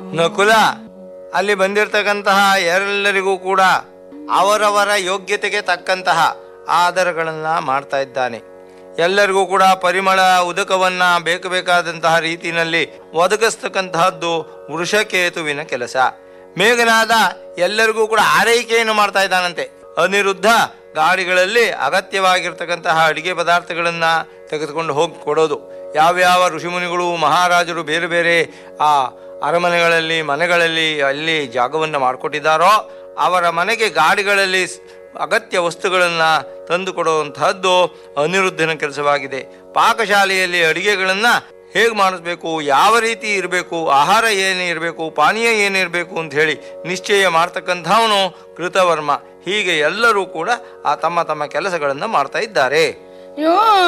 ನಕುಲ ಅಲ್ಲಿ ಬಂದಿರತಕ್ಕಂತಹ ಎಲ್ಲರಿಗೂ ಕೂಡ ಅವರವರ ಯೋಗ್ಯತೆಗೆ ತಕ್ಕಂತಹ ಆಧಾರಗಳನ್ನ ಮಾಡ್ತಾ ಇದ್ದಾನೆ ಎಲ್ಲರಿಗೂ ಕೂಡ ಪರಿಮಳ ಉದಕವನ್ನ ಬೇಕು ಬೇಕಾದಂತಹ ರೀತಿಯಲ್ಲಿ ಒದಗಿಸ್ತಕ್ಕಂತಹದ್ದು ವೃಷಕೇತುವಿನ ಕೆಲಸ ಮೇಘನಾದ ಎಲ್ಲರಿಗೂ ಕೂಡ ಆರೈಕೆಯನ್ನು ಮಾಡ್ತಾ ಇದ್ದಾನಂತೆ ಅನಿರುದ್ಧ ಗಾಡಿಗಳಲ್ಲಿ ಅಗತ್ಯವಾಗಿರ್ತಕ್ಕಂತಹ ಅಡಿಗೆ ಪದಾರ್ಥಗಳನ್ನ ತೆಗೆದುಕೊಂಡು ಹೋಗಿ ಕೊಡೋದು ಯಾವ್ಯಾವ ಋಷಿಮುನಿಗಳು ಮಹಾರಾಜರು ಬೇರೆ ಬೇರೆ ಆ ಅರಮನೆಗಳಲ್ಲಿ ಮನೆಗಳಲ್ಲಿ ಅಲ್ಲಿ ಜಾಗವನ್ನು ಮಾಡಿಕೊಟ್ಟಿದ್ದಾರೋ ಅವರ ಮನೆಗೆ ಗಾಡಿಗಳಲ್ಲಿ ಸ್- ಅಗತ್ಯ ವಸ್ತುಗಳನ್ನು ತಂದು ಕೊಡುವಂತಹದ್ದು ಅನಿರುದ್ಧನ ಕೆಲಸವಾಗಿದೆ ಪಾಕಶಾಲೆಯಲ್ಲಿ ಅಡಿಗೆಗಳನ್ನು ಹೇಗೆ ಮಾಡಿಸ್ಬೇಕು ಯಾವ ರೀತಿ ಇರಬೇಕು ಆಹಾರ ಏನು ಇರಬೇಕು ಪಾನೀಯ ಏನಿರಬೇಕು ಅಂತ ಹೇಳಿ ನಿಶ್ಚಯ ಮಾಡ್ತಕ್ಕಂಥವನು ಕೃತವರ್ಮ ಹೀಗೆ ಎಲ್ಲರೂ ಕೂಡ ಆ ತಮ್ಮ ತಮ್ಮ ಕೆಲಸಗಳನ್ನು ಮಾಡ್ತಾ ಇದ್ದಾರೆ ಯೋ